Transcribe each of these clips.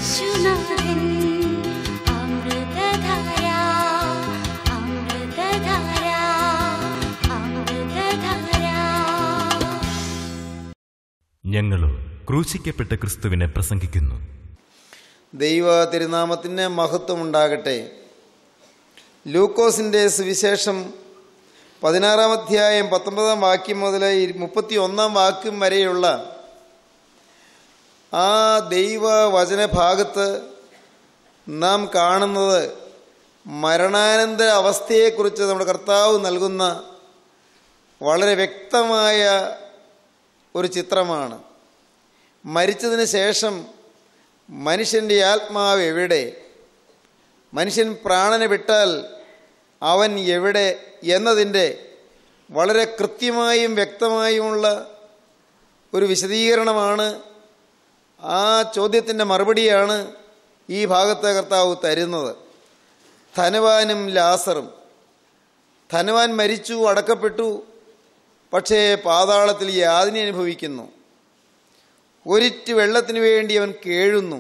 യേശുനാഥൻ അമൃതധാര അമൃതധാര അമൃതധാര ഞങ്ങളോ ക്രൂശിക്കപ്പെട്ട ക്രിസ്തുവിനെ പ്രസംഗിക്കുന്നു ദൈവ തിരുനാമത്തിന് മഹത്വം ഉണ്ടാകട്ടെ ലൂക്കോസിൻ്റെ സുവിശേഷം പതിനാറാം അധ്യായം പത്തൊമ്പതാം വാക്യം മുതൽ മുപ്പത്തി ഒന്നാം വാക്യം വരെയുള്ള ആ ദൈവ വചനഭാഗത്ത് നാം കാണുന്നത് മരണാനന്തര അവസ്ഥയെക്കുറിച്ച് നമ്മുടെ കർത്താവ് നൽകുന്ന വളരെ വ്യക്തമായ ഒരു ചിത്രമാണ് മരിച്ചതിന് ശേഷം മനുഷ്യൻ്റെ ആത്മാവ് എവിടെ മനുഷ്യൻ പ്രാണനെ വിട്ടാൽ അവൻ എവിടെ എന്നതിൻ്റെ വളരെ കൃത്യമായും വ്യക്തമായുമുള്ള ഒരു വിശദീകരണമാണ് ആ ചോദ്യത്തിൻ്റെ മറുപടിയാണ് ഈ ഭാഗത്തെ കർത്താവ് തരുന്നത് ധനവാനും ലാസറും ധനവാൻ മരിച്ചു അടക്കപ്പെട്ടു പക്ഷേ പാതാളത്തിൽ യാതിനെ അനുഭവിക്കുന്നു ഒരിറ്റ് വെള്ളത്തിന് വേണ്ടി അവൻ കേഴുന്നു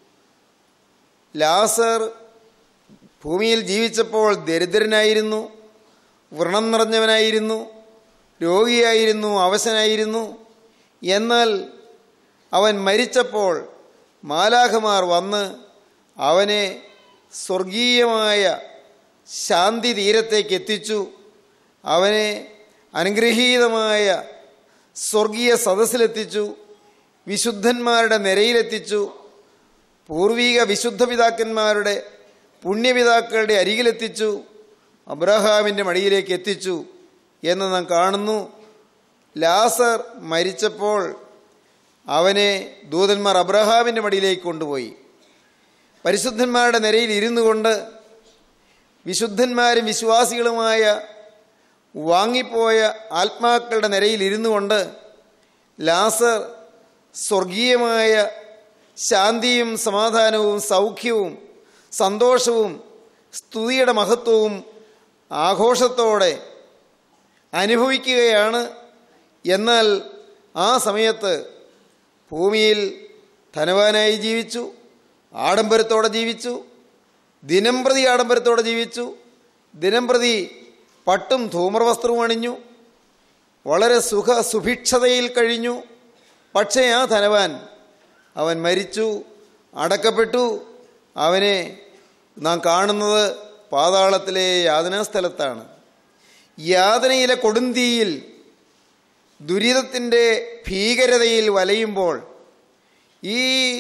ലാസർ ഭൂമിയിൽ ജീവിച്ചപ്പോൾ ദരിദ്രനായിരുന്നു വ്രണം നിറഞ്ഞവനായിരുന്നു രോഗിയായിരുന്നു അവശനായിരുന്നു എന്നാൽ അവൻ മരിച്ചപ്പോൾ മാലാഖമാർ വന്ന് അവനെ സ്വർഗീയമായ ശാന്തി തീരത്തേക്ക് എത്തിച്ചു അവനെ അനുഗ്രഹീതമായ സ്വർഗീയ സദസ്സിലെത്തിച്ചു വിശുദ്ധന്മാരുടെ നിരയിലെത്തിച്ചു പൂർവീക വിശുദ്ധ പിതാക്കന്മാരുടെ പുണ്യപിതാക്കളുടെ അരികിലെത്തിച്ചു അബ്രഹാമിൻ്റെ മടിയിലേക്ക് എത്തിച്ചു എന്ന് നാം കാണുന്നു ലാസർ മരിച്ചപ്പോൾ അവനെ ദൂതന്മാർ അബ്രഹാമിൻ്റെ മടിയിലേക്ക് കൊണ്ടുപോയി പരിശുദ്ധന്മാരുടെ നിരയിൽ ഇരുന്നു കൊണ്ട് വിശുദ്ധന്മാരും വിശ്വാസികളുമായ വാങ്ങിപ്പോയ ആത്മാക്കളുടെ നിരയിൽ ഇരുന്നു കൊണ്ട് ലാസർ സ്വർഗീയമായ ശാന്തിയും സമാധാനവും സൗഖ്യവും സന്തോഷവും സ്തുതിയുടെ മഹത്വവും ആഘോഷത്തോടെ അനുഭവിക്കുകയാണ് എന്നാൽ ആ സമയത്ത് ഭൂമിയിൽ ധനവാനായി ജീവിച്ചു ആഡംബരത്തോടെ ജീവിച്ചു ദിനം പ്രതി ആഡംബരത്തോടെ ജീവിച്ചു ദിനം പ്രതി പട്ടും ധൂമ്രവസ്ത്രവും അണിഞ്ഞു വളരെ സുഖ സുഭിക്ഷതയിൽ കഴിഞ്ഞു പക്ഷേ ആ ധനവാൻ അവൻ മരിച്ചു അടക്കപ്പെട്ടു അവനെ നാം കാണുന്നത് പാതാളത്തിലെ യാതനാസ്ഥലത്താണ് യാതനയിലെ കൊടുന്തീയിൽ ദുരിതത്തിൻ്റെ ഭീകരതയിൽ വലയുമ്പോൾ ഈ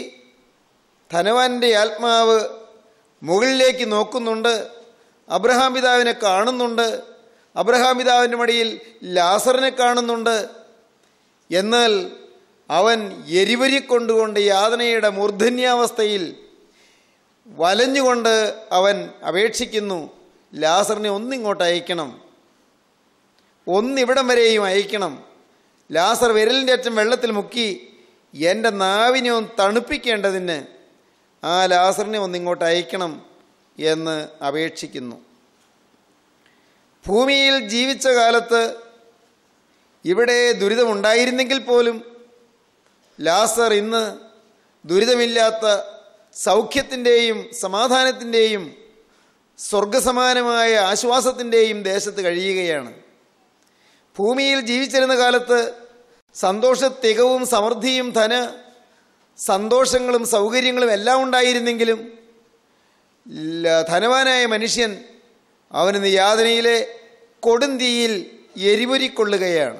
ധനവാന്റെ ആത്മാവ് മുകളിലേക്ക് നോക്കുന്നുണ്ട് അബ്രഹാം പിതാവിനെ കാണുന്നുണ്ട് അബ്രഹാം പിതാവിൻ്റെ മടിയിൽ ലാസറിനെ കാണുന്നുണ്ട് എന്നാൽ അവൻ എരിവരി കൊണ്ടുകൊണ്ട് യാതനയുടെ മൂർധന്യാവസ്ഥയിൽ വലഞ്ഞുകൊണ്ട് അവൻ അപേക്ഷിക്കുന്നു ലാസറിനെ ഒന്നിങ്ങോട്ട് അയക്കണം ഒന്നിവിടം വരെയും അയക്കണം ലാസർ വിരലിൻ്റെ അറ്റം വെള്ളത്തിൽ മുക്കി എൻ്റെ നാവിനെ ഒന്ന് തണുപ്പിക്കേണ്ടതിന് ആ ലാസറിനെ ഒന്നിങ്ങോട്ട് അയക്കണം എന്ന് അപേക്ഷിക്കുന്നു ഭൂമിയിൽ ജീവിച്ച കാലത്ത് ഇവിടെ ദുരിതമുണ്ടായിരുന്നെങ്കിൽ പോലും ലാസർ ഇന്ന് ദുരിതമില്ലാത്ത സൗഖ്യത്തിൻ്റെയും സമാധാനത്തിൻ്റെയും സ്വർഗസമാനമായ ആശ്വാസത്തിൻ്റെയും ദേശത്ത് കഴിയുകയാണ് ഭൂമിയിൽ ജീവിച്ചിരുന്ന കാലത്ത് സന്തോഷ തികവും സമൃദ്ധിയും ധന സന്തോഷങ്ങളും സൗകര്യങ്ങളും എല്ലാം ഉണ്ടായിരുന്നെങ്കിലും ല- ധനവാനായ മനുഷ്യൻ അവന് യാതനയിലെ കൊടുന്തീയിൽ എരിപൊരിക്കൊള്ളുകയാണ്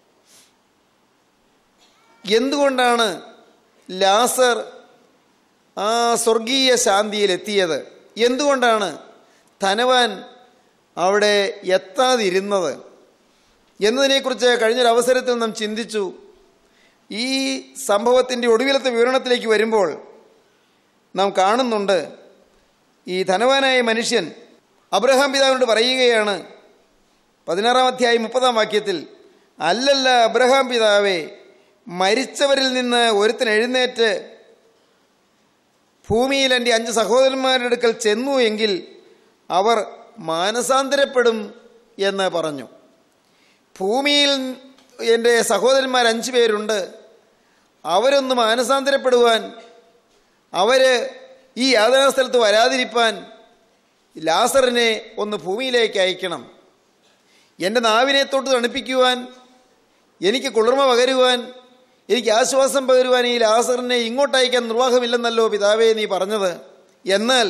എന്തുകൊണ്ടാണ് ലാസർ ആ സ്വർഗീയ ശാന്തിയിൽ എത്തിയത് എന്തുകൊണ്ടാണ് ധനവാൻ അവിടെ എത്താതിരുന്നത് എന്നതിനെക്കുറിച്ച് കഴിഞ്ഞൊരു അവസരത്തിൽ നാം ചിന്തിച്ചു ഈ സംഭവത്തിൻ്റെ ഒടുവിലത്തെ വിവരണത്തിലേക്ക് വരുമ്പോൾ നാം കാണുന്നുണ്ട് ഈ ധനവാനായ മനുഷ്യൻ അബ്രഹാം പിതാവിനോട് പറയുകയാണ് പതിനാറാം അധ്യായം മുപ്പതാം വാക്യത്തിൽ അല്ലല്ല അബ്രഹാം പിതാവേ മരിച്ചവരിൽ നിന്ന് ഒരുത്തൻ എഴുന്നേറ്റ് ഭൂമിയിൽ എൻ്റെ അഞ്ച് സഹോദരന്മാരുടെ അടുക്കൽ ചെന്നു എങ്കിൽ അവർ മാനസാന്തരപ്പെടും എന്ന് പറഞ്ഞു ഭൂമിയിൽ എൻ്റെ സഹോദരന്മാർ അഞ്ചു പേരുണ്ട് അവരൊന്ന് മാനസാന്തരപ്പെടുവാൻ അവർ ഈ യാതനാ സ്ഥലത്ത് വരാതിരിപ്പാൻ ലാസറിനെ ഒന്ന് ഭൂമിയിലേക്ക് അയക്കണം എൻ്റെ നാവിനെ തൊട്ട് തണുപ്പിക്കുവാൻ എനിക്ക് കുളിർമ പകരുവാൻ എനിക്ക് ആശ്വാസം പകരുവാൻ ഈ ലാസറിനെ ഇങ്ങോട്ട് അയക്കാൻ നിർവാഹമില്ലെന്നല്ലോ പിതാവേ നീ പറഞ്ഞത് എന്നാൽ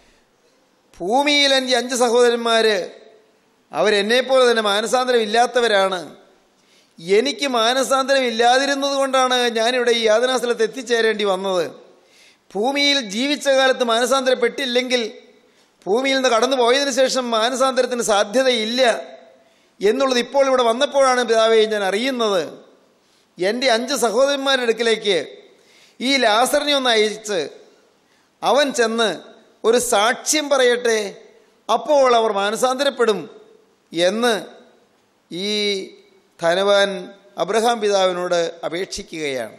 ഭൂമിയിൽ എൻ്റെ അഞ്ച് സഹോദരന്മാർ അവരെന്നെപ്പോലെ തന്നെ മാനസാന്തരം ഇല്ലാത്തവരാണ് എനിക്ക് മാനസാന്തരം ഇല്ലാതിരുന്നത് കൊണ്ടാണ് ഞാനിവിടെ ഈ യാതനാ സ്ഥലത്ത് എത്തിച്ചേരേണ്ടി വന്നത് ഭൂമിയിൽ ജീവിച്ച കാലത്ത് മാനസാന്തരപ്പെട്ടില്ലെങ്കിൽ ഭൂമിയിൽ നിന്ന് കടന്നു പോയതിനു ശേഷം മാനസാന്തരത്തിന് സാധ്യതയില്ല എന്നുള്ളത് ഇപ്പോൾ ഇവിടെ വന്നപ്പോഴാണ് പിതാവെ ഞാൻ അറിയുന്നത് എൻ്റെ അഞ്ച് സഹോദരന്മാരുടെ അടുക്കിലേക്ക് ഈ ലാസറിനെ ഒന്ന് അയച്ച് അവൻ ചെന്ന് ഒരു സാക്ഷ്യം പറയട്ടെ അപ്പോൾ അവർ മാനസാന്തരപ്പെടും എന്ന് ഈ ധനവാൻ അബ്രഹാം പിതാവിനോട് അപേക്ഷിക്കുകയാണ്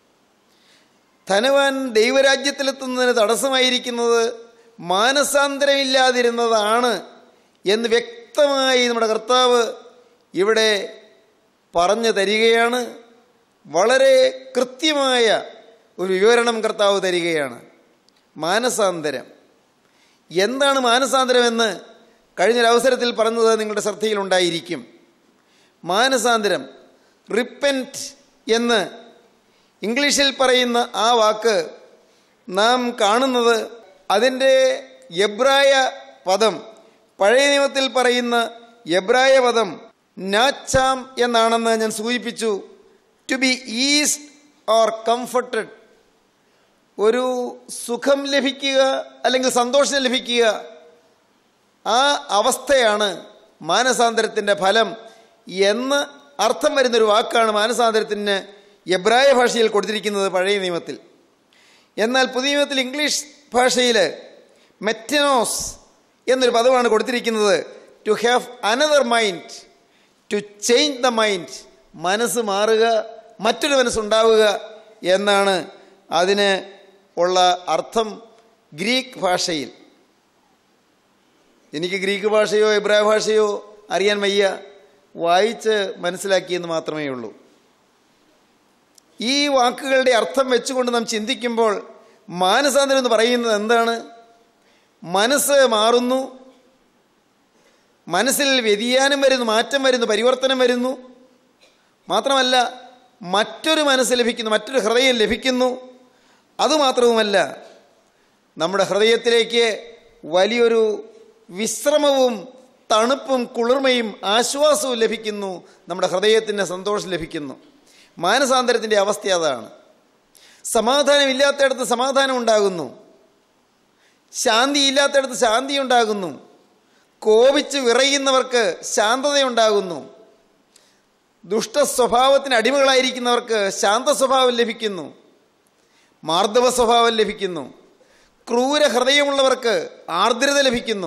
ധനവാൻ ദൈവരാജ്യത്തിലെത്തുന്നതിന് തടസ്സമായിരിക്കുന്നത് മാനസാന്തരമില്ലാതിരുന്നതാണ് എന്ന് വ്യക്തമായി നമ്മുടെ കർത്താവ് ഇവിടെ പറഞ്ഞു തരികയാണ് വളരെ കൃത്യമായ ഒരു വിവരണം കർത്താവ് തരികയാണ് മാനസാന്തരം എന്താണ് മാനസാന്തരമെന്ന് കഴിഞ്ഞൊരവസരത്തിൽ പറഞ്ഞത് നിങ്ങളുടെ ശ്രദ്ധയിലുണ്ടായിരിക്കും മാനസാന്തരം റിപ്പൻറ്റ് എന്ന് ഇംഗ്ലീഷിൽ പറയുന്ന ആ വാക്ക് നാം കാണുന്നത് അതിൻ്റെ എബ്രായ പദം പഴയ നിയമത്തിൽ പറയുന്ന എബ്രായ പദം നാച്ചാം എന്നാണെന്ന് ഞാൻ സൂചിപ്പിച്ചു to be eased or comforted ഒരു സുഖം ലഭിക്കുക അല്ലെങ്കിൽ സന്തോഷം ലഭിക്കുക ആ അവസ്ഥയാണ് മാനസാന്തരത്തിൻ്റെ ഫലം എന്ന് അർത്ഥം വരുന്നൊരു വാക്കാണ് മാനസാന്തരത്തിന് എബ്രായ ഭാഷയിൽ കൊടുത്തിരിക്കുന്നത് പഴയ നിയമത്തിൽ എന്നാൽ പുതിയ നിയമത്തിൽ ഇംഗ്ലീഷ് ഭാഷയിൽ മെറ്റനോസ് എന്നൊരു പദമാണ് കൊടുത്തിരിക്കുന്നത് to have another mind to change the mind മനസ്സ് മാറുക മറ്റൊരു മനസ്സുണ്ടാവുക എന്നാണ് അതിന് ഉള്ള അർത്ഥം ഗ്രീക്ക് ഭാഷയിൽ എനിക്ക് ഗ്രീക്ക് ഭാഷയോ എബ്രായ ഭാഷയോ അറിയാൻ വയ്യ വായിച്ച് മനസ്സിലാക്കിയെന്ന് മാത്രമേ ഉള്ളൂ ഈ വാക്കുകളുടെ അർത്ഥം വെച്ചുകൊണ്ട് നാം ചിന്തിക്കുമ്പോൾ മാനസാന്തരം എന്ന് പറയുന്നത് എന്താണ് മനസ്സ് മാറുന്നു മനസ്സിൽ വ്യതിയാനം വരുന്നു മാറ്റം വരുന്നു പരിവർത്തനം വരുന്നു മാത്രമല്ല മറ്റൊരു മനസ്സ് ലഭിക്കുന്നു മറ്റൊരു ഹൃദയം ലഭിക്കുന്നു അതുമാത്രവുമല്ല നമ്മുടെ ഹൃദയത്തിലേക്ക് വലിയൊരു വിശ്രമവും തണുപ്പും കുളിർമയും ആശ്വാസവും ലഭിക്കുന്നു നമ്മുടെ ഹൃദയത്തിന് സന്തോഷം ലഭിക്കുന്നു മാനസാന്തരത്തിൻ്റെ അവസ്ഥ അതാണ് സമാധാനമില്ലാത്തയിടത്ത് സമാധാനം ഉണ്ടാകുന്നു ശാന്തി ഇല്ലാത്തയിടത്ത് ശാന്തി ഉണ്ടാകുന്നു കോപിച്ച് വിറയുന്നവർക്ക് ശാന്തതയുണ്ടാകുന്നു ദുഷ്ട സ്വഭാവത്തിന് അടിമകളായിരിക്കുന്നവർക്ക് ശാന്ത സ്വഭാവം ലഭിക്കുന്നു മാർദ്ദവ സ്വഭാവം ലഭിക്കുന്നു ക്രൂര ഹൃദയമുള്ളവർക്ക് ആർദ്രത ലഭിക്കുന്നു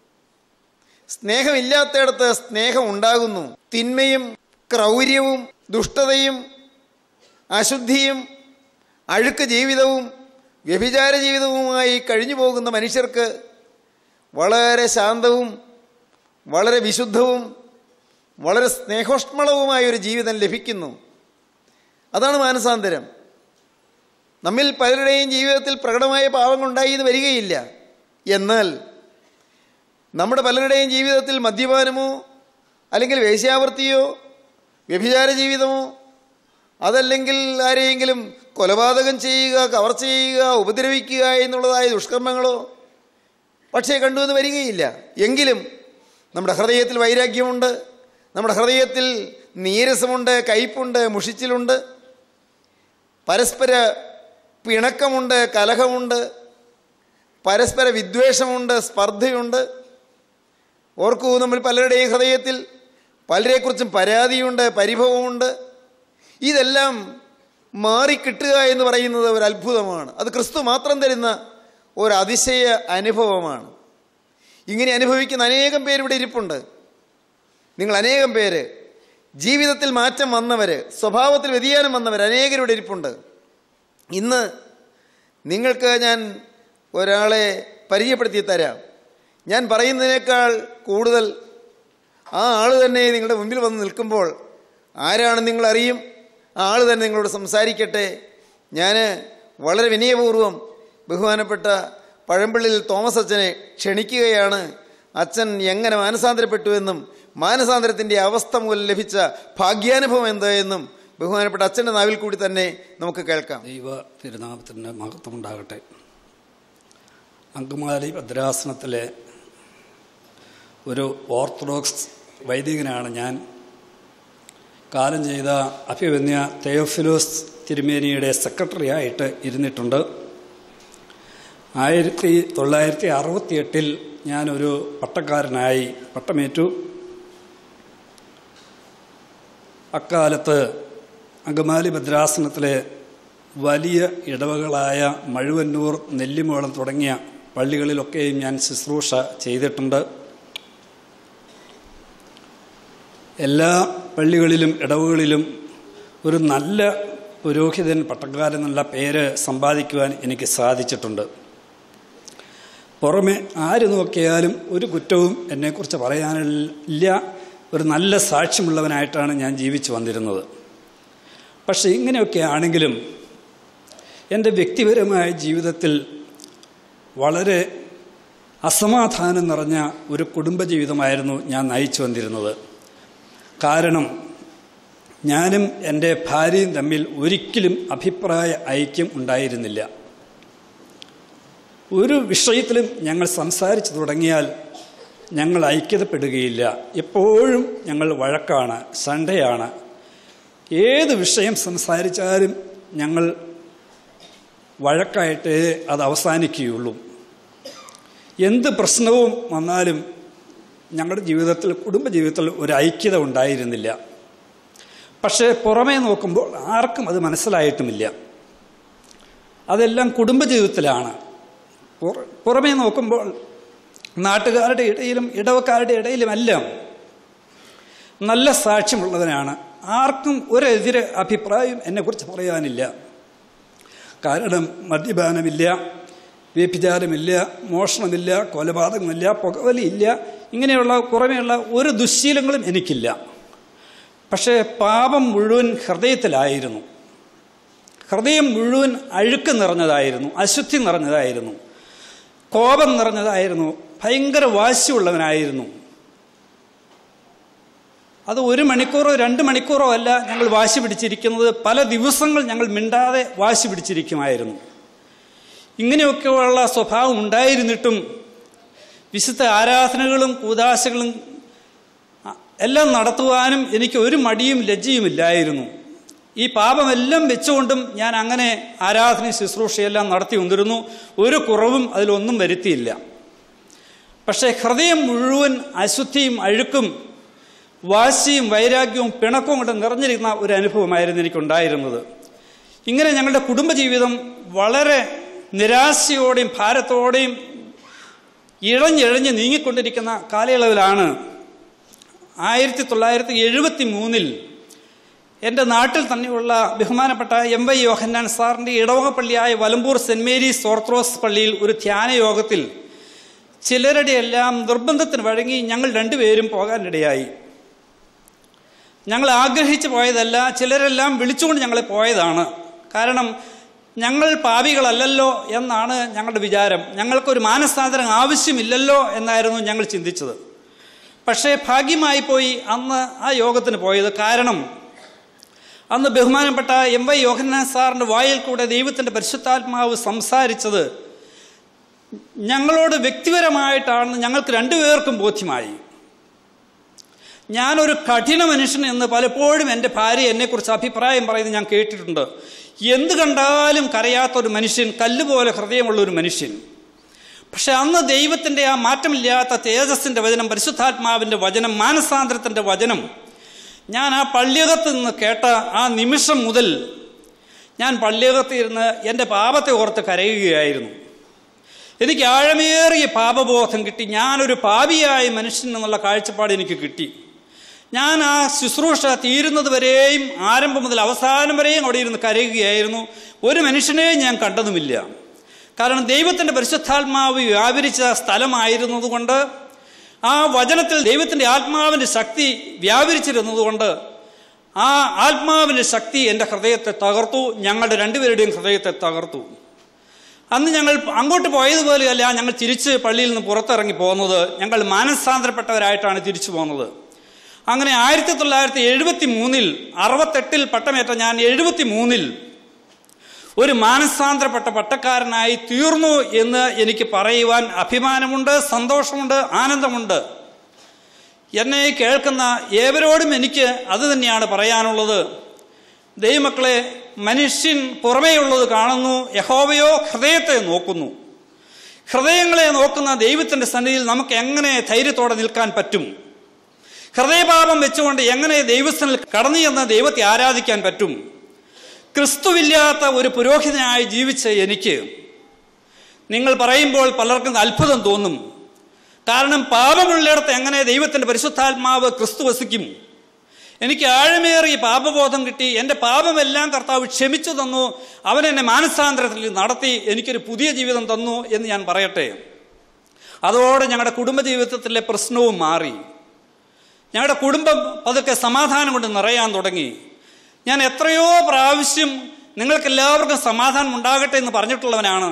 സ്നേഹമില്ലാത്തയിടത്ത് സ്നേഹം ഉണ്ടാകുന്നു തിന്മയും ക്രൗര്യവും ദുഷ്ടതയും അശുദ്ധിയും അഴുക്ക് ജീവിതവും വ്യഭിചാര ജീവിതവുമായി കഴിഞ്ഞു പോകുന്ന മനുഷ്യർക്ക് വളരെ ശാന്തവും വളരെ വിശുദ്ധവും വളരെ സ്നേഹോഷ്മളവുമായ ഒരു ജീവിതം ലഭിക്കുന്നു അതാണ് മാനസാന്തരം നമ്മിൽ പലരുടെയും ജീവിതത്തിൽ പ്രകടമായ പാവങ്ങളുണ്ടായി എന്ന് വരികയില്ല എന്നാൽ നമ്മുടെ പലരുടെയും ജീവിതത്തിൽ മദ്യപാനമോ അല്ലെങ്കിൽ വേശ്യാവൃത്തിയോ വ്യഭിചാര ജീവിതമോ അതല്ലെങ്കിൽ ആരെയെങ്കിലും കൊലപാതകം ചെയ്യുക കവർച്ച ചെയ്യുക ഉപദ്രവിക്കുക എന്നുള്ളതായ ദുഷ്കർമ്മങ്ങളോ പക്ഷേ കണ്ടുവന്ന് വരികയില്ല എങ്കിലും നമ്മുടെ ഹൃദയത്തിൽ വൈരാഗ്യമുണ്ട് നമ്മുടെ ഹൃദയത്തിൽ നീരസമുണ്ട് കയ്പുണ്ട് മുഷിച്ചിലുണ്ട് പരസ്പര പിണക്കമുണ്ട് കലഹമുണ്ട് പരസ്പര വിദ്വേഷമുണ്ട് സ്പർദ്ധയുണ്ട് ഓർക്കൂ നമ്മൾ പലരുടെയും ഹൃദയത്തിൽ പലരെക്കുറിച്ചും പരാതിയുണ്ട് പരിഭവമുണ്ട് ഇതെല്ലാം മാറിക്കിട്ടുക എന്ന് പറയുന്നത് ഒരു അത്ഭുതമാണ് അത് ക്രിസ്തു മാത്രം തരുന്ന ഒരു അതിശയ അനുഭവമാണ് ഇങ്ങനെ അനുഭവിക്കുന്ന അനേകം പേര് ഇവിടെ ഇരിപ്പുണ്ട് നിങ്ങൾ അനേകം പേര് ജീവിതത്തിൽ മാറ്റം വന്നവർ സ്വഭാവത്തിൽ വ്യതിയാനം വന്നവർ അനേകരിവിടെ ഇരിപ്പുണ്ട് ഇന്ന് നിങ്ങൾക്ക് ഞാൻ ഒരാളെ പരിചയപ്പെടുത്തി തരാം ഞാൻ പറയുന്നതിനേക്കാൾ കൂടുതൽ ആ ആൾ തന്നെ നിങ്ങളുടെ മുമ്പിൽ വന്ന് നിൽക്കുമ്പോൾ ആരാണെന്ന് നിങ്ങൾ അറിയും ആ ആൾ തന്നെ നിങ്ങളോട് സംസാരിക്കട്ടെ ഞാൻ വളരെ വിനയപൂർവ്വം ബഹുമാനപ്പെട്ട പഴമ്പള്ളിൽ തോമസ് അച്ഛനെ ക്ഷണിക്കുകയാണ് അച്ഛൻ എങ്ങനെ മാനസാന്തരപ്പെട്ടുവെന്നും മാനസാന്തരത്തിൻ്റെ അവസ്ഥ മൂലം ലഭിച്ച ഭാഗ്യാനുഭവം എന്ത് എന്നും ബഹുമാനപ്പെട്ട അച്ഛൻ്റെ നാവിൽ കൂടി തന്നെ നമുക്ക് കേൾക്കാം ദൈവ തിരുനാമത്തിൻ്റെ മഹത്വം ഉണ്ടാകട്ടെ അങ്കമാലി ഭദ്രാസനത്തിലെ ഒരു ഓർത്തഡോക്സ് വൈദികനാണ് ഞാൻ കാലം ചെയ്ത അഭിവന്യ തെയോഫിലോസ് തിരുമേനിയുടെ സെക്രട്ടറി ആയിട്ട് ഇരുന്നിട്ടുണ്ട് ആയിരത്തി തൊള്ളായിരത്തി അറുപത്തി എട്ടിൽ ഞാനൊരു പട്ടക്കാരനായി പട്ടമേറ്റു അക്കാലത്ത് അങ്കമാലി ഭദ്രാസനത്തിലെ വലിയ ഇടവകളായ മഴുവന്നൂർ നെല്ലിമോളം തുടങ്ങിയ പള്ളികളിലൊക്കെയും ഞാൻ ശുശ്രൂഷ ചെയ്തിട്ടുണ്ട് എല്ലാ പള്ളികളിലും ഇടവുകളിലും ഒരു നല്ല പുരോഹിതൻ പട്ടക്കാരൻ എന്നുള്ള പേര് സമ്പാദിക്കുവാൻ എനിക്ക് സാധിച്ചിട്ടുണ്ട് പുറമെ ആര് നോക്കിയാലും ഒരു കുറ്റവും എന്നെക്കുറിച്ച് പറയാനില്ല ഒരു നല്ല സാക്ഷ്യമുള്ളവനായിട്ടാണ് ഞാൻ ജീവിച്ചു വന്നിരുന്നത് പക്ഷെ ഇങ്ങനെയൊക്കെ ആണെങ്കിലും എൻ്റെ വ്യക്തിപരമായ ജീവിതത്തിൽ വളരെ അസമാധാനം നിറഞ്ഞ ഒരു കുടുംബജീവിതമായിരുന്നു ഞാൻ നയിച്ചു വന്നിരുന്നത് കാരണം ഞാനും എൻ്റെ ഭാര്യയും തമ്മിൽ ഒരിക്കലും അഭിപ്രായ ഐക്യം ഉണ്ടായിരുന്നില്ല ഒരു വിഷയത്തിലും ഞങ്ങൾ സംസാരിച്ചു തുടങ്ങിയാൽ ഞങ്ങൾ ഐക്യതപ്പെടുകയില്ല എപ്പോഴും ഞങ്ങൾ വഴക്കാണ് സൺഡേയാണ് ഏത് വിഷയം സംസാരിച്ചാലും ഞങ്ങൾ വഴക്കായിട്ടേ അത് അവസാനിക്കുകയുള്ളൂ എന്ത് പ്രശ്നവും വന്നാലും ഞങ്ങളുടെ ജീവിതത്തിൽ കുടുംബജീവിതത്തിൽ ഒരു ഐക്യത ഉണ്ടായിരുന്നില്ല പക്ഷേ പുറമേ നോക്കുമ്പോൾ ആർക്കും അത് മനസ്സിലായിട്ടുമില്ല അതെല്ലാം കുടുംബജീവിതത്തിലാണ് പുറ- പുറമേ നോക്കുമ്പോൾ നാട്ടുകാരുടെ ഇടയിലും ഇടവക്കാരുടെ ഇടയിലുമെല്ലാം നല്ല സാക്ഷ്യമുള്ളവനാണ് ആർക്കും ഒരെതിരെ അഭിപ്രായം എന്നെക്കുറിച്ച് പറയാനില്ല കാരണം മദ്യപാനമില്ല വ്യഭിചാരമില്ല മോഷണമില്ല കൊലപാതകമില്ല പുകവലിയില്ല ഇങ്ങനെയുള്ള പുറമെയുള്ള ഒരു ദുശ്ശീലങ്ങളും എനിക്കില്ല പക്ഷേ പാപം മുഴുവൻ ഹൃദയത്തിലായിരുന്നു ഹൃദയം മുഴുവൻ അഴുക്ക് നിറഞ്ഞതായിരുന്നു അശുദ്ധി നിറഞ്ഞതായിരുന്നു കോപം നിറഞ്ഞതായിരുന്നു ഭയങ്കര വാശിയുള്ളവനായിരുന്നു അത് ഒരു മണിക്കൂറോ രണ്ട് മണിക്കൂറോ അല്ല ഞങ്ങൾ വാശി പിടിച്ചിരിക്കുന്നത് പല ദിവസങ്ങൾ ഞങ്ങൾ മിണ്ടാതെ വാശി പിടിച്ചിരിക്കുമായിരുന്നു ഇങ്ങനെയൊക്കെയുള്ള സ്വഭാവം ഉണ്ടായിരുന്നിട്ടും വിശുദ്ധ ആരാധനകളും കൂതാശകളും അ- എല്ലാം നടത്തുവാനും എനിക്ക് ഒരു മടിയും ലജ്ജയുമില്ലായിരുന്നു ഈ പാപമെല്ലാം വെച്ചുകൊണ്ടും ഞാൻ അങ്ങനെ ആരാധന ശുശ്രൂഷയെല്ലാം നടത്തി വന്നിരുന്നു ഒരു കുറവും അതിലൊന്നും വരുത്തിയില്ല പക്ഷേ ഹൃദയം മുഴുവൻ അശുദ്ധിയും അഴുക്കും വാശിയും വൈരാഗ്യവും പിണക്കവും കൊണ്ട് നിറഞ്ഞിരിക്കുന്ന ഒരു അനുഭവമായിരുന്നു എനിക്കുണ്ടായിരുന്നത് ഇങ്ങനെ ഞങ്ങളുടെ കുടുംബജീവിതം വളരെ നിരാശയോടെയും ഭാരത്തോടെയും ഇഴഞ്ഞിഴഞ്ഞ് നീങ്ങിക്കൊണ്ടിരിക്കുന്ന കാലയളവിലാണ് ആയിരത്തി തൊള്ളായിരത്തി എഴുപത്തി മൂന്നിൽ എൻ്റെ നാട്ടിൽ തന്നെയുള്ള ബഹുമാനപ്പെട്ട എം വൈ യോഹന്നാൻ സാറിൻ്റെ ഇടവകപ്പള്ളിയായ വലമ്പൂർ സെൻറ് മേരീസ് ഓർത്തഡോക്സ് പള്ളിയിൽ ഒരു ധ്യാന യോഗത്തിൽ ചിലരുടെ എല്ലാം നിർബന്ധത്തിന് വഴങ്ങി ഞങ്ങൾ രണ്ടുപേരും പോകാനിടയായി ഞങ്ങൾ ആഗ്രഹിച്ചു പോയതല്ല ചിലരെല്ലാം വിളിച്ചുകൊണ്ട് ഞങ്ങളെ പോയതാണ് കാരണം ഞങ്ങൾ പാപികളല്ലല്ലോ എന്നാണ് ഞങ്ങളുടെ വിചാരം ഞങ്ങൾക്കൊരു മാനസാന്തരം ആവശ്യമില്ലല്ലോ എന്നായിരുന്നു ഞങ്ങൾ ചിന്തിച്ചത് പക്ഷേ ഭാഗ്യമായി പോയി അന്ന് ആ യോഗത്തിന് പോയത് കാരണം അന്ന് ബഹുമാനപ്പെട്ട എം വൈ യോഹന്നാൻ സാറിൻ്റെ വായിൽ കൂടെ ദൈവത്തിൻ്റെ പരിശുദ്ധാത്മാവ് സംസാരിച്ചത് ഞങ്ങളോട് വ്യക്തിപരമായിട്ടാണെന്ന് ഞങ്ങൾക്ക് രണ്ടുപേർക്കും ബോധ്യമായി ഞാനൊരു കഠിന മനുഷ്യൻ എന്ന് പലപ്പോഴും എൻ്റെ ഭാര്യ എന്നെക്കുറിച്ച് അഭിപ്രായം പറയുന്നത് ഞാൻ കേട്ടിട്ടുണ്ട് എന്ത് കണ്ടാലും കരയാത്തൊരു മനുഷ്യൻ കല്ലുപോലെ ഹൃദയമുള്ള ഒരു മനുഷ്യൻ പക്ഷെ അന്ന് ദൈവത്തിൻ്റെ ആ മാറ്റമില്ലാത്ത തേജസ്സിൻ്റെ വചനം പരിശുദ്ധാത്മാവിൻ്റെ വചനം മാനസാന്തരത്തിൻ്റെ വചനം ഞാൻ ആ പള്ളിയകത്ത് നിന്ന് കേട്ട ആ നിമിഷം മുതൽ ഞാൻ പള്ളിയകത്ത് ഇരുന്ന് എൻ്റെ പാപത്തെ ഓർത്ത് കരയുകയായിരുന്നു എനിക്ക് ആഴമേറിയ പാപബോധം കിട്ടി ഞാനൊരു പാപിയായ മനുഷ്യൻ എന്നുള്ള കാഴ്ചപ്പാട് എനിക്ക് കിട്ടി ഞാൻ ആ ശുശ്രൂഷ തീരുന്നത് വരെയും ആരംഭം മുതൽ അവസാനം വരെയും അവിടെ ഇരുന്ന് കരയുകയായിരുന്നു ഒരു മനുഷ്യനെയും ഞാൻ കണ്ടതുമില്ല കാരണം ദൈവത്തിൻ്റെ പരിശുദ്ധാത്മാവ് വ്യാപരിച്ച സ്ഥലമായിരുന്നതുകൊണ്ട് ആ വചനത്തിൽ ദൈവത്തിൻ്റെ ആത്മാവിൻ്റെ ശക്തി വ്യാപരിച്ചിരുന്നതുകൊണ്ട് ആ ആത്മാവിൻ്റെ ശക്തി എൻ്റെ ഹൃദയത്തെ തകർത്തു ഞങ്ങളുടെ രണ്ടുപേരുടെയും ഹൃദയത്തെ തകർത്തു അന്ന് ഞങ്ങൾ അങ്ങോട്ട് പോയതുപോലെയല്ല ഞങ്ങൾ തിരിച്ച് പള്ളിയിൽ നിന്ന് പുറത്തിറങ്ങി പോകുന്നത് ഞങ്ങൾ മാനസാന്തരപ്പെട്ടവരായിട്ടാണ് തിരിച്ചു പോകുന്നത് അങ്ങനെ ആയിരത്തി തൊള്ളായിരത്തി എഴുപത്തി മൂന്നിൽ അറുപത്തെട്ടിൽ പട്ടമേറ്റ ഞാൻ എഴുപത്തി മൂന്നിൽ ഒരു മാനസാന്തരപ്പെട്ട പട്ടക്കാരനായി തീർന്നു എന്ന് എനിക്ക് പറയുവാൻ അഭിമാനമുണ്ട് സന്തോഷമുണ്ട് ആനന്ദമുണ്ട് എന്നെ കേൾക്കുന്ന ഏവരോടും എനിക്ക് അത് തന്നെയാണ് പറയാനുള്ളത് ദൈവമക്കളെ മനുഷ്യൻ പുറമേയുള്ളത് കാണുന്നു യഹോവയോ ഹൃദയത്തെ നോക്കുന്നു ഹൃദയങ്ങളെ നോക്കുന്ന ദൈവത്തിൻ്റെ സന്നിധിയിൽ നമുക്ക് എങ്ങനെ ധൈര്യത്തോടെ നിൽക്കാൻ പറ്റും ഹൃദയപാപം വെച്ചുകൊണ്ട് എങ്ങനെ ദൈവസ്ഥനിൽ കടന്നു ചെന്ന് ദൈവത്തെ ആരാധിക്കാൻ പറ്റും ക്രിസ്തുവില്ലാത്ത ഒരു പുരോഹിതനായി ജീവിച്ച എനിക്ക് നിങ്ങൾ പറയുമ്പോൾ പലർക്കും അത്ഭുതം തോന്നും കാരണം പാപമുള്ളിടത്ത് എങ്ങനെ ദൈവത്തിൻ്റെ പരിശുദ്ധാത്മാവ് ക്രിസ്തു വസിക്കും എനിക്ക് ആഴമേറിയ പാപബോധം കിട്ടി എൻ്റെ പാപമെല്ലാം കർത്താവ് ക്ഷമിച്ചു തന്നു അവൻ എന്നെ മാനസാന്തരത്തിൽ നടത്തി എനിക്കൊരു പുതിയ ജീവിതം തന്നു എന്ന് ഞാൻ പറയട്ടെ അതോടെ ഞങ്ങളുടെ കുടുംബജീവിതത്തിലെ പ്രശ്നവും മാറി ഞങ്ങളുടെ കുടുംബം പതുക്കെ സമാധാനം കൊണ്ട് നിറയാൻ തുടങ്ങി ഞാൻ എത്രയോ പ്രാവശ്യം നിങ്ങൾക്ക് എല്ലാവർക്കും സമാധാനം ഉണ്ടാകട്ടെ എന്ന് പറഞ്ഞിട്ടുള്ളവനാണ്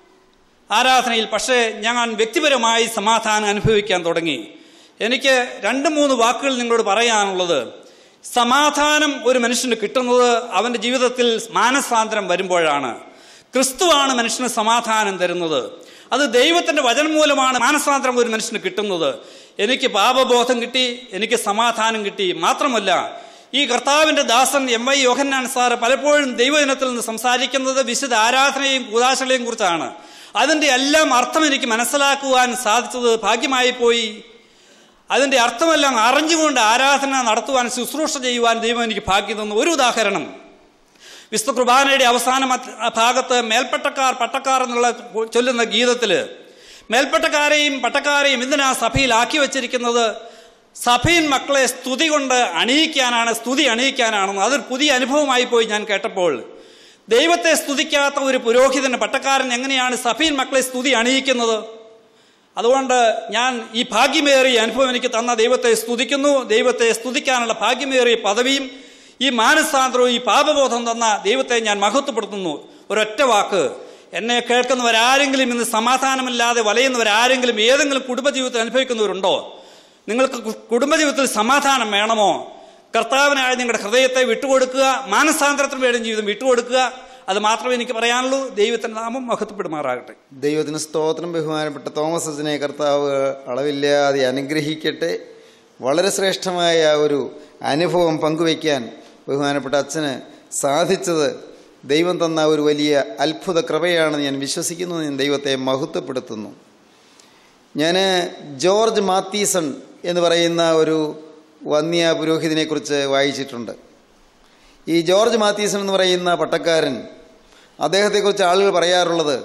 ആരാധനയിൽ പക്ഷേ ഞാൻ വ്യക്തിപരമായി സമാധാനം അനുഭവിക്കാൻ തുടങ്ങി എനിക്ക് രണ്ട് മൂന്ന് വാക്കുകൾ നിങ്ങളോട് പറയാനുള്ളത് സമാധാനം ഒരു മനുഷ്യന് കിട്ടുന്നത് അവൻ്റെ ജീവിതത്തിൽ മാനസാന്തരം വരുമ്പോഴാണ് ക്രിസ്തുവാണ് മനുഷ്യന് സമാധാനം തരുന്നത് അത് ദൈവത്തിൻ്റെ വചനം മൂലമാണ് മാനസാന്തരം ഒരു മനുഷ്യന് കിട്ടുന്നത് എനിക്ക് പാപബോധം കിട്ടി എനിക്ക് സമാധാനം കിട്ടി മാത്രമല്ല ഈ കർത്താവിൻ്റെ ദാസൻ എം വൈ യോഹന്നാൻ സാറ് പലപ്പോഴും ദൈവജനത്തിൽ നിന്ന് സംസാരിക്കുന്നത് വിശുദ്ധ ആരാധനയും കൂതാശകളെയും കുറിച്ചാണ് അതിൻ്റെ എല്ലാം അർത്ഥം എനിക്ക് മനസ്സിലാക്കുവാൻ സാധിച്ചത് ഭാഗ്യമായി പോയി അതിൻ്റെ അർത്ഥമെല്ലാം അറിഞ്ഞുകൊണ്ട് ആരാധന നടത്തുവാൻ ശുശ്രൂഷ ചെയ്യുവാൻ ദൈവം എനിക്ക് ഭാഗ്യം തന്നു ഒരു ഉദാഹരണം വിശുദ്ധ കുർബാനയുടെ അവസാന മറ്റ് ഭാഗത്ത് മേൽപ്പട്ടക്കാർ പട്ടക്കാർ എന്നുള്ള ചൊല്ലുന്ന ഗീതത്തിൽ മേൽപ്പട്ടക്കാരെയും പട്ടക്കാരെയും എന്തിനാ സഭയിലാക്കി വച്ചിരിക്കുന്നത് സഭയിൽ മക്കളെ സ്തുതി കൊണ്ട് അണിയിക്കാനാണ് സ്തുതി അണിയിക്കാനാണെന്ന് അതൊരു പുതിയ അനുഭവമായി പോയി ഞാൻ കേട്ടപ്പോൾ ദൈവത്തെ സ്തുതിക്കാത്ത ഒരു പുരോഹിതന് പട്ടക്കാരൻ എങ്ങനെയാണ് സഭയിൽ മക്കളെ സ്തുതി അണിയിക്കുന്നത് അതുകൊണ്ട് ഞാൻ ഈ ഭാഗ്യമേറിയ അനുഭവം എനിക്ക് തന്ന ദൈവത്തെ സ്തുതിക്കുന്നു ദൈവത്തെ സ്തുതിക്കാനുള്ള ഭാഗ്യമേറിയ പദവിയും ഈ മാനസാന്തരവും ഈ പാപബോധം തന്ന ദൈവത്തെ ഞാൻ മഹത്വപ്പെടുത്തുന്നു ഒരൊറ്റ വാക്ക് എന്നെ കേൾക്കുന്നവരാരെങ്കിലും ഇന്ന് സമാധാനമില്ലാതെ വലയുന്നവരാരെങ്കിലും ഏതെങ്കിലും കുടുംബജീവിതത്തിൽ അനുഭവിക്കുന്നവരുണ്ടോ നിങ്ങൾക്ക് കു- കുടുംബജീവിതത്തിൽ സമാധാനം വേണമോ കർത്താവിനായ നിങ്ങളുടെ ഹൃദയത്തെ വിട്ടുകൊടുക്കുക മാനസാന്തരത്തിന് വേണ്ടി ജീവിതം വിട്ടുകൊടുക്കുക അത് മാത്രമേ എനിക്ക് പറയാനുള്ളൂ ദൈവത്തിൻ്റെ നാമം മഹത്വപ്പെടുമാറാകട്ടെ ദൈവത്തിന് സ്തോത്രം ബഹുമാനപ്പെട്ട തോമസ് അച്ഛനെ കർത്താവ് അളവില്ലാതെ അനുഗ്രഹിക്കട്ടെ വളരെ ശ്രേഷ്ഠമായ ഒരു അനുഭവം പങ്കുവയ്ക്കാൻ ബഹുമാനപ്പെട്ട അച്ഛന് സാധിച്ചത് ദൈവം തന്ന ഒരു വലിയ അത്ഭുത കൃപയാണെന്ന് ഞാൻ വിശ്വസിക്കുന്നു ഞാൻ ദൈവത്തെ മഹത്വപ്പെടുത്തുന്നു ഞാൻ ജോർജ് മാത്തീസൺ എന്ന് പറയുന്ന ഒരു വന്യ പുരോഹിതനെക്കുറിച്ച് വായിച്ചിട്ടുണ്ട് ഈ ജോർജ് മാത്തീസൺ എന്ന് പറയുന്ന പട്ടക്കാരൻ അദ്ദേഹത്തെക്കുറിച്ച് ആളുകൾ പറയാറുള്ളത്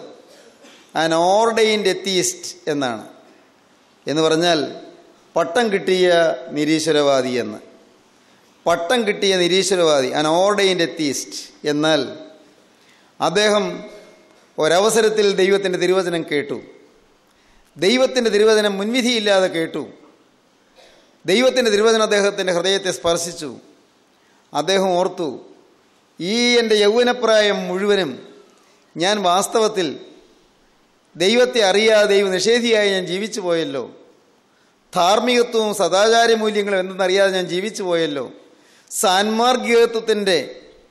ആൻ ഓർഡൈൻഡ് എത്തീസ്റ്റ് എന്നാണ് എന്ന് പറഞ്ഞാൽ പട്ടം കിട്ടിയ നിരീശ്വരവാദി എന്ന് പട്ടം കിട്ടിയ നിരീശ്വരവാദി ആൻ ഓർഡൈൻഡ് എത്തീസ്റ്റ് എന്നാൽ അദ്ദേഹം ഒരവസരത്തിൽ ദൈവത്തിൻ്റെ തിരുവചനം കേട്ടു ദൈവത്തിൻ്റെ തിരുവചനം മുൻവിധിയില്ലാതെ കേട്ടു ദൈവത്തിൻ്റെ തിരുവചനം അദ്ദേഹത്തിൻ്റെ ഹൃദയത്തെ സ്പർശിച്ചു അദ്ദേഹം ഓർത്തു ഈ എൻ്റെ യൗവനപ്രായം മുഴുവനും ഞാൻ വാസ്തവത്തിൽ ദൈവത്തെ അറിയാതെ ദൈവ നിഷേധിയായി ഞാൻ ജീവിച്ചു പോയല്ലോ ധാർമ്മികത്വവും സദാചാര മൂല്യങ്ങളും എന്തെന്നറിയാതെ ഞാൻ ജീവിച്ചു പോയല്ലോ സാൻമാർഗികത്വത്തിൻ്റെ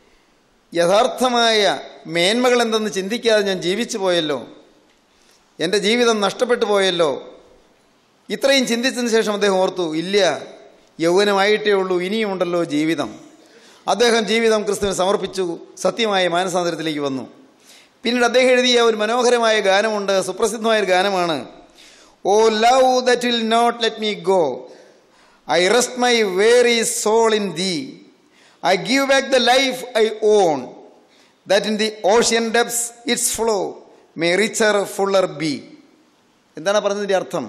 യഥാർത്ഥമായ മേന്മകൾ എന്തെന്ന് ചിന്തിക്കാതെ ഞാൻ ജീവിച്ചു പോയല്ലോ എൻ്റെ ജീവിതം നഷ്ടപ്പെട്ടു പോയല്ലോ ഇത്രയും ചിന്തിച്ചതിന് ശേഷം അദ്ദേഹം ഓർത്തു ഇല്ല യൗവനമായിട്ടേ ഉള്ളൂ ഇനിയുമുണ്ടല്ലോ ജീവിതം അദ്ദേഹം ജീവിതം ക്രിസ്തുവിന് സമർപ്പിച്ചു സത്യമായ മാനസാന്തരത്തിലേക്ക് വന്നു പിന്നീട് അദ്ദേഹം എഴുതിയ ഒരു മനോഹരമായ ഗാനമുണ്ട് സുപ്രസിദ്ധമായ ഒരു ഗാനമാണ് O love that will not let me go I rest my weary soul in thee I give back the life I own that in the ocean depths its flow may richer fuller be എന്താണ് പറഞ്ഞതിൻ്റെ അർത്ഥം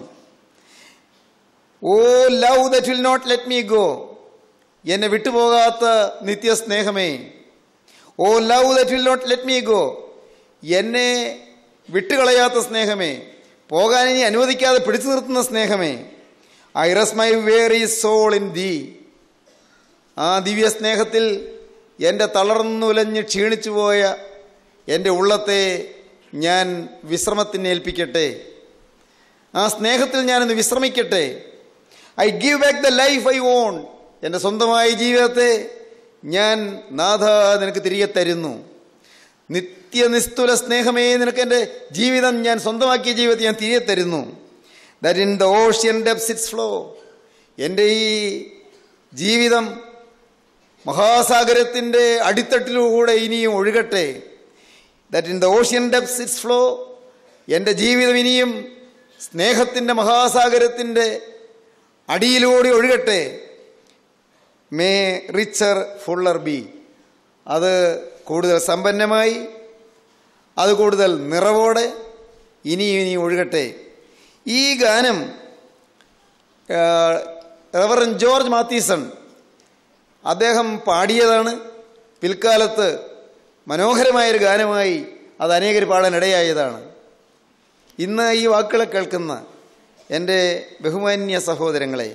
O love that will not let me go എന്നെ വിട്ടുപോകാത്ത നിത്യസ്നേഹമേ O love that will not let me go എന്നെ വിട്ടുകളയാത്ത സ്നേഹമേ പോകാൻ ഇനി അനുവദിക്കാതെ പിടിച്ചു നിർത്തുന്ന സ്നേഹമേ I Rus my weary soul in thee ആ ദിവ്യ സ്നേഹത്തിൽ എൻ്റെ തളർന്നുലഞ്ഞ് ക്ഷീണിച്ചു പോയ എൻ്റെ ഉള്ളത്തെ ഞാൻ വിശ്രമത്തിന് ഏൽപ്പിക്കട്ടെ ആ സ്നേഹത്തിൽ ഞാനൊന്ന് വിശ്രമിക്കട്ടെ I give back the life I own എൻ്റെ സ്വന്തമായ ജീവിതത്തെ ഞാൻ നാഥ നിനക്ക് തിരികെ തരുന്നു നിത്യനിസ്തുല സ്നേഹമേ നിനക്ക് എൻ്റെ ജീവിതം ഞാൻ സ്വന്തമാക്കിയ ജീവിതത്തെ ഞാൻ തിരികെ തരുന്നു that in the ocean depths its flow എൻ്റെ ഈ ജീവിതം മഹാസാഗരത്തിൻ്റെ അടിത്തട്ടിലൂടെ ഇനിയും ഒഴുകട്ടെ that in the ocean depths its flow എൻ്റെ ജീവിതം ഇനിയും സ്നേഹത്തിൻ്റെ മഹാസാഗരത്തിൻ്റെ അടിയിലൂടെ ഒഴുകട്ടെ മേ റിച്ചർ ഫുള്ളർ ബി അത് കൂടുതൽ സമ്പന്നമായി അത് കൂടുതൽ നിറവോടെ ഇനിയും ഇനി ഒഴുകട്ടെ ഈ ഗാനം റവറൻ ജോർജ് മാത്തീസൺ അദ്ദേഹം പാടിയതാണ് പിൽക്കാലത്ത് മനോഹരമായൊരു ഗാനമായി അത് അനേകർ പാടാൻ ഇടയായതാണ് ഇന്ന് ഈ വാക്കുകളെ കേൾക്കുന്ന എൻ്റെ ബഹുമാന്യ സഹോദരങ്ങളെ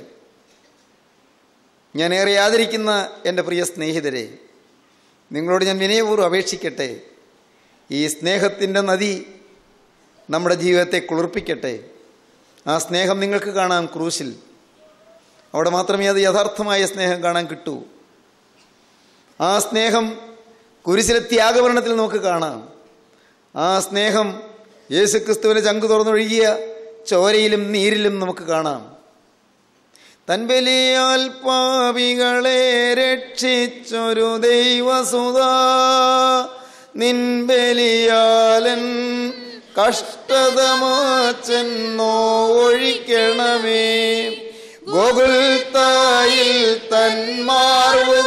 ഞാൻ ഏറെ ആദരിക്കുന്ന എൻ്റെ പ്രിയ സ്നേഹിതരെ നിങ്ങളോട് ഞാൻ വിനയപൂർവ്വം അപേക്ഷിക്കട്ടെ ഈ സ്നേഹത്തിൻ്റെ നദി നമ്മുടെ ജീവിതത്തെ കുളിർപ്പിക്കട്ടെ ആ സ്നേഹം നിങ്ങൾക്ക് കാണാം ക്രൂശിൽ അവിടെ മാത്രമേ അത് യഥാർത്ഥമായ സ്നേഹം കാണാൻ കിട്ടൂ ആ സ്നേഹം കുരിശിലെ ത്യാഗവർണത്തിൽ നമുക്ക് കാണാം ആ സ്നേഹം യേശുക്രിസ്തുവിനെ ചങ്കു തുറന്നൊഴുകിയ ചോരയിലും നീരിലും നമുക്ക് കാണാം തൻബലിയാൽ പാപികളെ രക്ഷിച്ചൊരു ദൈവസുത നിൻബലിയാലൻ കഷ്ടത മാച്ചെന്നോ ഒഴിക്കണമേ ഗോകുൽത്തായിൽ തന്മാർവു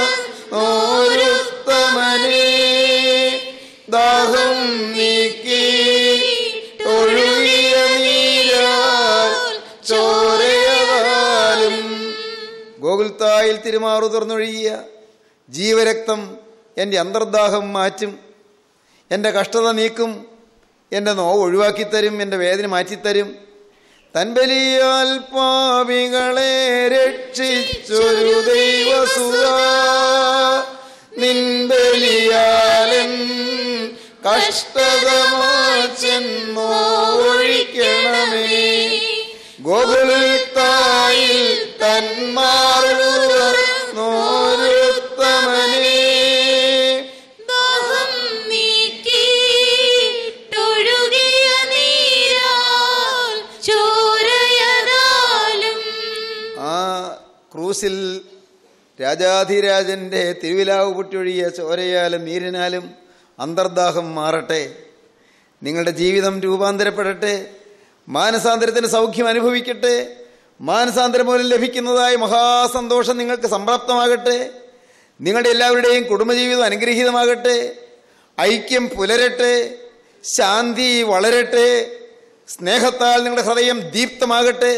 തുറന്നോരുത്തമനേ ദാഹം നീക്കി ഒഴുകിയ നീരാൽ ചോരയതാലും ഗോകുൽത്തായിൽ തിരുമാറു തുറന്നൊഴുകിയ ജീവരക്തം എൻ്റെ അന്തർദാഹം മാറ്റും എൻ്റെ കഷ്ടത നീക്കും എൻ്റെ നോവ് ഒഴിവാക്കിത്തരും എൻ്റെ വേദന മാറ്റിത്തരും തൻബലിയാൽ പാപികളെ രക്ഷിച്ചൊരു ദൈവസുത നിൻബലിയാലൻ കഷ്ടത മാച്ചെന്നോ ഒഴിക്കണമേ ഗോകുലത്തായിൽ തന്മാറുത്തമനേ ദാഹം നീക്കിയിട്ടൊഴുകിയ നീരാൽ ചോരയതാലും ആ ക്രൂസിൽ രാജാധിരാജന്റെ തിരുവിലാവ് പൊട്ടിയൊഴിയ ചോരയാലും നീരിനാലും അന്തർദാഹം മാറട്ടെ നിങ്ങളുടെ ജീവിതം രൂപാന്തരപ്പെടട്ടെ മാനസാന്തരത്തിന് സൗഖ്യം അനുഭവിക്കട്ടെ മാനസാന്തരം മൂലം ലഭിക്കുന്നതായ മഹാസന്തോഷം നിങ്ങൾക്ക് സംപ്രാപ്തമാകട്ടെ നിങ്ങളുടെ എല്ലാവരുടെയും കുടുംബജീവിതം അനുഗ്രഹീതമാകട്ടെ ഐക്യം പുലരട്ടെ ശാന്തി വളരട്ടെ സ്നേഹത്താൽ നിങ്ങളുടെ ഹൃദയം ദീപ്തമാകട്ടെ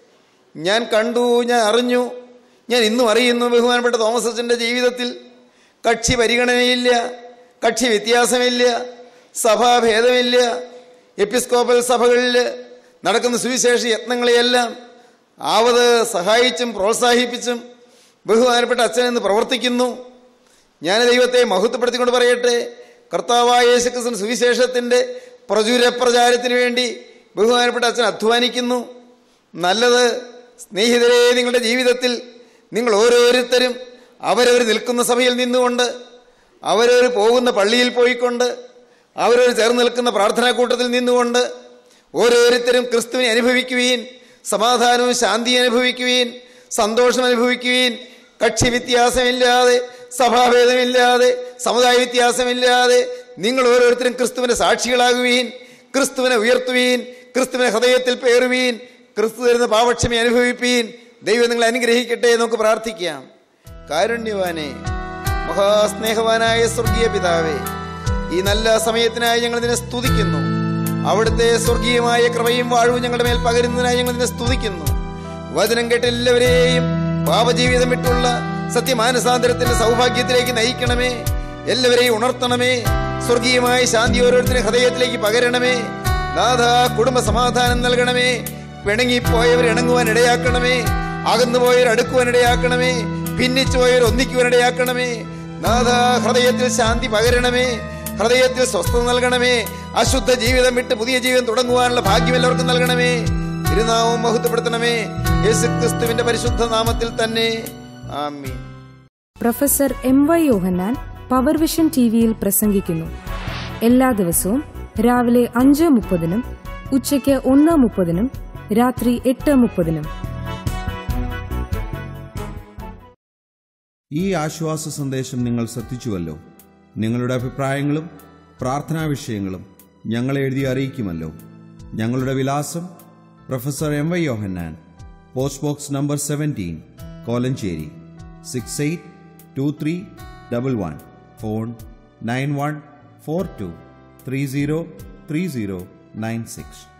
ഞാൻ കണ്ടു ഞാൻ അറിഞ്ഞു ഞാൻ ഇന്നും അറിയുന്നു ബഹുമാനപ്പെട്ട തോമസ് അച്ഛൻ്റെ ജീവിതത്തിൽ കക്ഷി പരിഗണനയില്ല കക്ഷി വ്യത്യാസമില്ല സഭാഭേദമില്ല എപ്പിസ്കോപ്പൽ സഭകളിൽ നടക്കുന്ന സുവിശേഷ യത്നങ്ങളെയെല്ലാം ആവത് സഹായിച്ചും പ്രോത്സാഹിപ്പിച്ചും ബഹുമാനപ്പെട്ട അച്ഛനെന്ന് പ്രവർത്തിക്കുന്നു ഞാൻ ദൈവത്തെ മഹത്വപ്പെടുത്തിക്കൊണ്ട് പറയട്ടെ കർത്താവായ യേശുക്രിസ്തു സുവിശേഷത്തിൻ്റെ പ്രചുര പ്രചാരത്തിന് വേണ്ടി ബഹുമാനപ്പെട്ട അച്ഛൻ അധ്വാനിക്കുന്നു നല്ലത് സ്നേഹിതരെ നിങ്ങളുടെ ജീവിതത്തിൽ നിങ്ങൾ ഓരോരുത്തരും അവരവർ നിൽക്കുന്ന സഭയിൽ നിന്നുകൊണ്ട് അവരവർ പോകുന്ന പള്ളിയിൽ പോയിക്കൊണ്ട് അവരവർ ചേർന്ന് നിൽക്കുന്ന പ്രാർത്ഥനാ കൂട്ടത്തിൽ നിന്നുകൊണ്ട് ഓരോരുത്തരും ക്രിസ്തുവിനെ അനുഭവിക്കുവീൻ സമാധാനവും ശാന്തിയും അനുഭവിക്കുവീൻ സന്തോഷം അനുഭവിക്കുവീൻ കക്ഷി വ്യത്യാസമില്ലാതെ സഭാഭേദമില്ലാതെ സമുദായ വ്യത്യാസമില്ലാതെ നിങ്ങൾ ഓരോരുത്തരും ക്രിസ്തുവിൻ്റെ സാക്ഷികളാകുവീൻ ക്രിസ്തുവിനെ ഉയർത്തുവീൻ ക്രിസ്തുവിനെ ഹൃദയത്തിൽ പേറുവീൻ ക്രിസ്തു തരുന്ന പാവക്ഷമി അനുഭവിപ്പീൻ ദൈവം നിങ്ങളെ അനുഗ്രഹിക്കട്ടെ എന്ന് നമുക്ക് പ്രാർത്ഥിക്കാം കാരുണ്യവാനെ മഹാസ്നേഹവാനായ സ്വർഗീയ പിതാവേ ഈ നല്ല സമയത്തിനായി ഞങ്ങൾ ഇതിനെ സ്തുതിക്കുന്നു അവിടുത്തെ സ്വർഗീയമായ കൃപയും വാഴവും ഞങ്ങളുടെ മേൽ പകരുന്നതിനായി ഞങ്ങൾ ഇതിനെ സ്തുതിക്കുന്നു വചനം കേട്ട് എല്ലാവരെയും പാപജീവിതം വിട്ടുള്ള സത്യമാനസാന്തരത്തിന്റെ സൗഭാഗ്യത്തിലേക്ക് നയിക്കണമേ എല്ലാവരെയും ഉണർത്തണമേ സ്വർഗീയമായ ശാന്തി ഓരോരുത്തരും ഹൃദയത്തിലേക്ക് പകരണമേ നാഥ കുടുംബ സമാധാനം നൽകണമേ പിണങ്ങിപ്പോയവർ ഇണങ്ങുവാൻ ഇടയാക്കണമേ അകന്നുപോയവർ അടുക്കുവാൻ ഇടയാക്കണമേ ഭിന്നിച്ചുപോയവർ ഒന്നിക്കുവാൻ ഇടയാക്കണമേ നാഥ ഹൃദയത്തിൽ ശാന്തി പകരണമേ ഹൃദയത്തിൽ സ്വസ്ഥത നൽകണമേ അശുദ്ധ ജീവിതം വിട്ട് പുതിയ ജീവിതം തുടങ്ങുവാനുള്ള ഭാഗ്യം എല്ലാവർക്കും നൽകണമേ തിരുനാമം മഹത്വപ്പെടുത്തണമേ യേശു ക്രിസ്തുവിന്റെ പരിശുദ്ധ നാമത്തിൽ തന്നെ ആമീൻ professor M Y Yohannan Power Vision T വിയിൽ പ്രസംഗിക്കുന്നു എല്ലാ ദിവസവും രാവിലെ അഞ്ച് മുപ്പതിനും ഉച്ചയ്ക്ക് ഒന്ന് മുപ്പതിനും രാത്രി എട്ട് മുപ്പതിനും ഈ ആശ്വാസ സന്ദേശം നിങ്ങൾ ശ്രദ്ധിച്ചുവല്ലോ നിങ്ങളുടെ അഭിപ്രായങ്ങളും പ്രാർത്ഥനാ വിഷയങ്ങളും ഞങ്ങളെ എഴുതി അറിയിക്കുമല്ലോ ഞങ്ങളുടെ വിലാസം professor M Y Yohannan post box number seventeen Kolenchery six eight two three double one phone nine one four two three zero three zero nine six